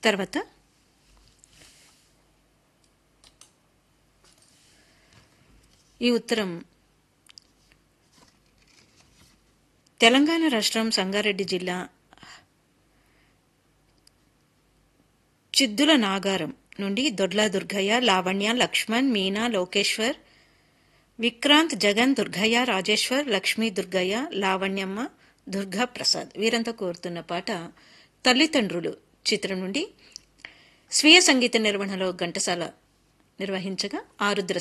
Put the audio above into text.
తర్వాత ఈ ఉత్తరం తెలంగాణ రాష్ట్రం సంగారెడ్డి జిల్లా చిద్దుల నాగారం నుండి దొడ్ల దుర్గయ్య లావణ్య లక్ష్మణ్ మీనా లోకేశ్వర్ విక్రాంత్ జగన్ దుర్గయ్య రాజేశ్వర్ లక్ష్మీ దుర్గయ్య లావణ్యమ్మ దుర్గా ప్రసాద్ వీరంతా కోరుతున్న పాట తల్లిదండ్రులు చిత్రం నుండి స్వీయ సంగీత నిర్వహణలో ఘంటసాల నిర్వహించగా ఆరుద్ర